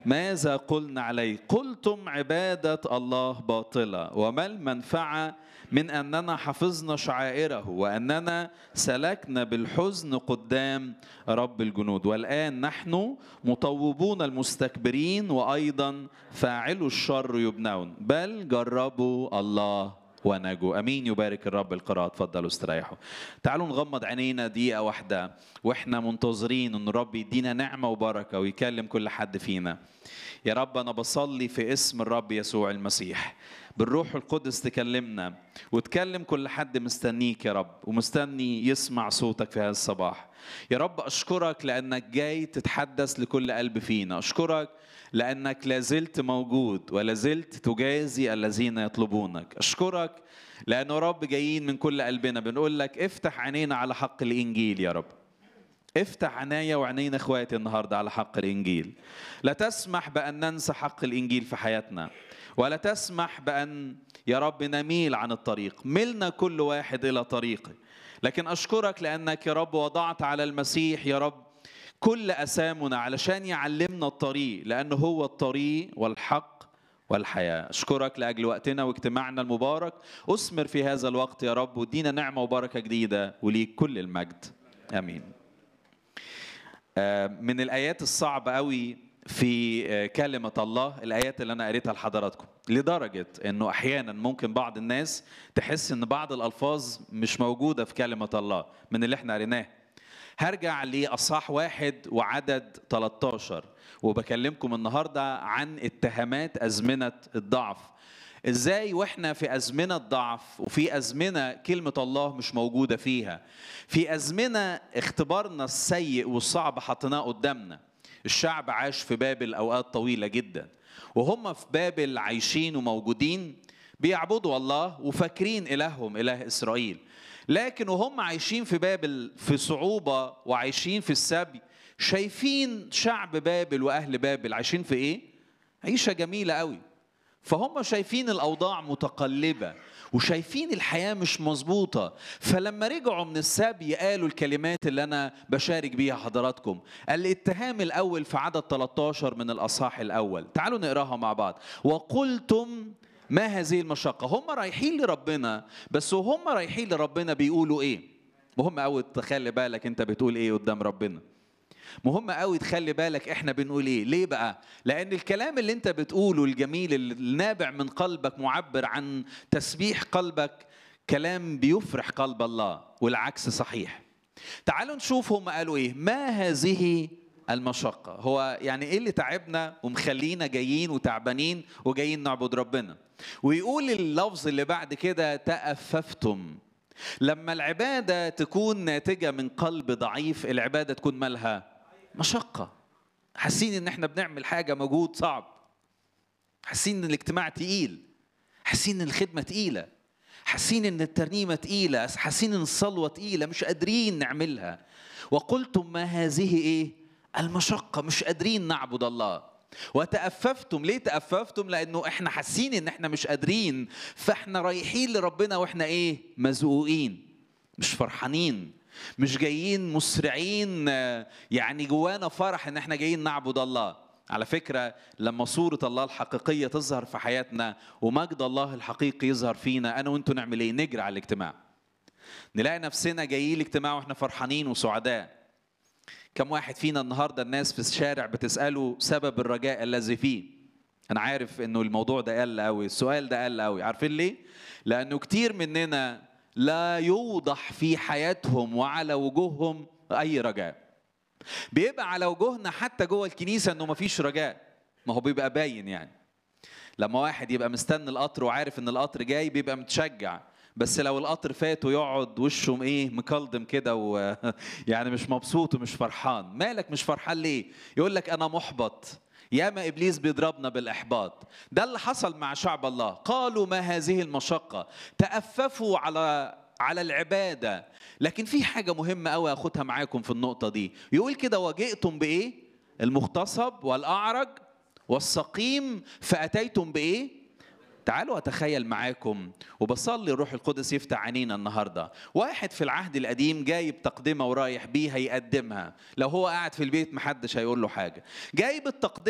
ماذا قلنا عليه قلتم عبادة الله باطلة وما المنفعة من أننا حفظنا شعائره وأننا سلكنا بالحزن قدام رب الجنود والآن نحن مطوبون المستكبرين وأيضا فاعلوا الشر يبنون بل جربوا الله ونجوا امين يبارك الرب القراءه اتفضلوا استريحوا تعالوا نغمض عينينا دقيقه واحده واحنا منتظرين ان الرب يدينا نعمه وبركه ويكلم كل حد فينا يا رب انا بصلي في اسم الرب يسوع المسيح بالروح القدس تكلمنا وتكلم كل حد مستنيك يا رب ومستني يسمع صوتك في هذا الصباح يا رب اشكرك لانك جاي تتحدث لكل قلب فينا اشكرك لانك لازلت موجود ولازلت تجازي الذين يطلبونك اشكرك لانه رب جايين من كل قلبنا بنقول لك افتح عينينا على حق الانجيل يا رب افتح عينيا وعينين اخواتي النهارده على حق الانجيل لا تسمح بان ننسى حق الانجيل في حياتنا ولا تسمح بان يا رب نميل عن الطريق ملنا كل واحد الى طريقه لكن اشكرك لانك يا رب وضعت على المسيح يا رب كل اسامنا علشان يعلمنا الطريق لانه هو الطريق والحق والحياه اشكرك لاجل وقتنا واجتماعنا المبارك اثمر في هذا الوقت يا رب ودينا نعمه وبركه جديده وليك كل المجد امين من الايات الصعبه قوي في كلمة الله الآيات اللي أنا قريتها لحضراتكم لدرجة أنه أحيانا ممكن بعض الناس تحس أن بعض الألفاظ مش موجودة في كلمة الله من اللي احنا قريناه هرجع لأصحاح واحد وعدد 13 وبكلمكم النهاردة عن اتهامات أزمنة الضعف ازاي واحنا في ازمنه ضعف وفي ازمنه كلمه الله مش موجوده فيها في ازمنه اختبارنا السيء والصعب حطيناه قدامنا الشعب عاش في بابل اوقات طويله جدا وهم في بابل عايشين وموجودين بيعبدوا الله وفاكرين الههم اله اسرائيل لكن وهم عايشين في بابل في صعوبه وعايشين في السبي شايفين شعب بابل واهل بابل عايشين في ايه عيشه جميله قوي فهم شايفين الاوضاع متقلبه وشايفين الحياه مش مظبوطه فلما رجعوا من السبي قالوا الكلمات اللي انا بشارك بيها حضراتكم الاتهام الاول في عدد 13 من الاصحاح الاول تعالوا نقراها مع بعض وقلتم ما هذه المشقه هم رايحين لربنا بس وهم رايحين لربنا بيقولوا ايه مهم قوي تخلي بالك انت بتقول ايه قدام ربنا مهم قوي تخلي بالك احنا بنقول ايه ليه بقى لان الكلام اللي انت بتقوله الجميل النابع من قلبك معبر عن تسبيح قلبك كلام بيفرح قلب الله والعكس صحيح تعالوا نشوف هم قالوا ايه ما هذه المشقة هو يعني ايه اللي تعبنا ومخلينا جايين وتعبانين وجايين نعبد ربنا ويقول اللفظ اللي بعد كده تأففتم لما العبادة تكون ناتجة من قلب ضعيف العبادة تكون مالها مشقة حاسين ان احنا بنعمل حاجة مجهود صعب حاسين ان الاجتماع تقيل حاسين ان الخدمة تقيلة حاسين ان الترنيمة تقيلة حاسين ان الصلوة تقيلة مش قادرين نعملها وقلتم ما هذه ايه المشقة مش قادرين نعبد الله وتأففتم ليه تأففتم لأنه احنا حاسين ان احنا مش قادرين فاحنا رايحين لربنا واحنا ايه مزقوقين مش فرحانين مش جايين مسرعين يعني جوانا فرح ان احنا جايين نعبد الله على فكرة لما صورة الله الحقيقية تظهر في حياتنا ومجد الله الحقيقي يظهر فينا أنا وأنتوا نعمل إيه؟ نجري على الاجتماع. نلاقي نفسنا جايين الاجتماع وإحنا فرحانين وسعداء. كم واحد فينا النهاردة الناس في الشارع بتسأله سبب الرجاء الذي فيه أنا عارف إنه الموضوع ده قل قوي السؤال ده قل قوي عارفين ليه؟ لأنه كتير مننا لا يوضح في حياتهم وعلى وجوههم أي رجاء بيبقى على وجوهنا حتى جوه الكنيسة إنه مفيش رجاء ما هو بيبقى باين يعني لما واحد يبقى مستني القطر وعارف إن القطر جاي بيبقى متشجع بس لو القطر فات ويقعد وشه ايه مكلضم كده ويعني مش مبسوط ومش فرحان مالك مش فرحان ليه يقول لك انا محبط ياما ابليس بيضربنا بالاحباط ده اللي حصل مع شعب الله قالوا ما هذه المشقه تأففوا على على العباده لكن في حاجه مهمه قوي اخدها معاكم في النقطه دي يقول كده وجئتم بايه المغتصب والاعرج والسقيم فاتيتم بايه تعالوا اتخيل معاكم وبصلي الروح القدس يفتح عينينا النهارده واحد في العهد القديم جايب تقدمه ورايح بيها يقدمها لو هو قاعد في البيت محدش هيقول له حاجه جايب التقدمه